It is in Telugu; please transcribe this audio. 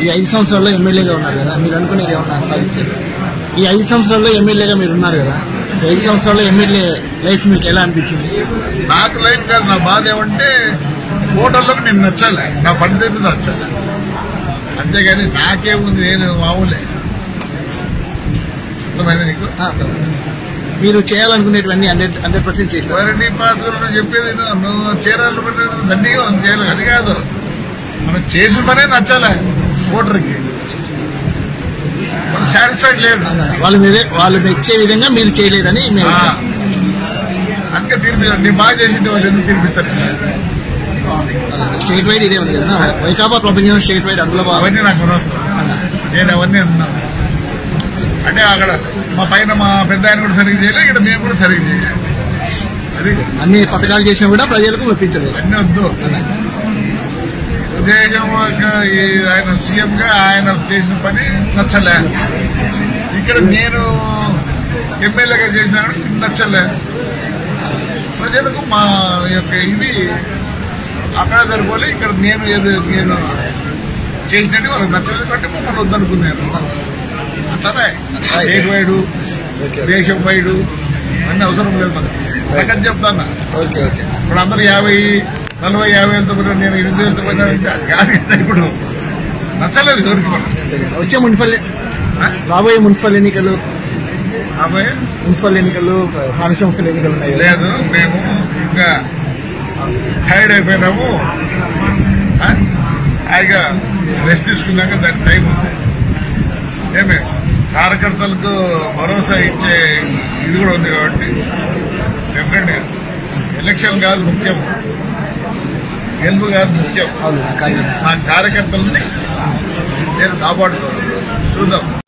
ఈ ఐదు సంవత్సరాల్లో ఎమ్మెల్యేగా ఉన్నారు కదా మీరు అనుకునేది ఏమన్నా సాధించారు ఈ ఐదు సంవత్సరాల్లో ఎమ్మెల్యేగా మీరు ఉన్నారు కదా ఈ ఐదు సంవత్సరాల్లో ఎమ్మెల్యే లైఫ్ మీకు ఎలా అనిపించింది నాకు లైఫ్ కాదు నా బాధ ఏమంటే ఓటర్లకు నేను నచ్చాలి నా పనితీరు నచ్చాలి అంతేగాని నాకేముంది నేను మామూలే అర్థమైంది నీకు ఆ, మీరు చేయాలనుకునేటివన్నీ హండ్రెడ్ హండ్రెడ్ పర్సెంట్ చేశారు వారంటీ పాస్ గురించి చెప్పేది ఏదో నువ్వు చేరాలి దండిగా ఉంది చేయాలి అది కాదు మనం చేసిన పనే నచ్చాలి ఓటర్కి మనం సాటిస్ఫైడ్ లేదు వాళ్ళు మీరే వాళ్ళు మెచ్చే విధంగా మీరు చేయలేదని మేము ఆ. అందుకే తీర్పిస్తారు నీ బాగా చేసింది వాళ్ళు ఎందుకు తీర్పిస్తారు స్టేట్ వైడ్ ఇదే ఉంది కదా వైకాపా ప్రపంచం స్టేట్ వైడ్ అందులో బాగా అవన్నీ నాకు అనవసరం నేను అవన్నీ అన్నాను అంటే అక్కడ మా పైన మా పెద్ద ఆయన కూడా సరిగ్గా చేయలేదు ఇక్కడ మేము కూడా సరిగ్గా చేయాలి అది అన్ని పథకాలు చేసినా కూడా ప్రజలకు మెప్పించలేదు అన్నీ వద్దు ఉదయం ఈ ఆయన సీఎం గా ఆయన చేసిన పని నచ్చలే ఇక్కడ నేను ఎమ్మెల్యేగా చేసిన నచ్చలే ప్రజలకు మా యొక్క ఇవి అక్కడ సరిపోలే ఇక్కడ నేను ఏదో నేను చేసినట్టు వాళ్ళకి నచ్చలేదు కాబట్టి మమ్మల్ని వద్దనుకున్నాను అట్లానే స్టేట్ వైడు దేశం వైడు అన్ని అవసరం లేదు మనకి ప్రకటి చెప్తాను ఓకే ఓకే ఇప్పుడు అందరూ యాభై నలభై యాభై వేలతో పోయినా నేను ఎనిమిది వేలతో పోయినా అది కాదు కదా ఇప్పుడు నచ్చలేదు ఎవరికి కూడా వచ్చే మున్సిపల్ ఆ? రాబోయే మున్సిపల్ ఎన్నికలు యాభై మున్సిపల్ ఎన్నికలు స్థానిక సంస్థల ఎన్నికలు ఉన్నాయి కదా లేదు మేము ఇంకా టైర్డ్ అయిపోయినాము ఆ? హాయిగా రెస్ట్ తీసుకున్నాక దాని టైం ఉంది ఏమే కార్యకర్తలకు భరోసా ఇచ్చే ఇది కూడా ఉంది కాబట్టి డెఫినెట్ ఎలక్షన్ కాదు ముఖ్యం గెలుపు కాదు ముఖ్యం అవును కాకినాడ నా కార్యకర్తలని నేను కాపాడుకోవాలి చూద్దాం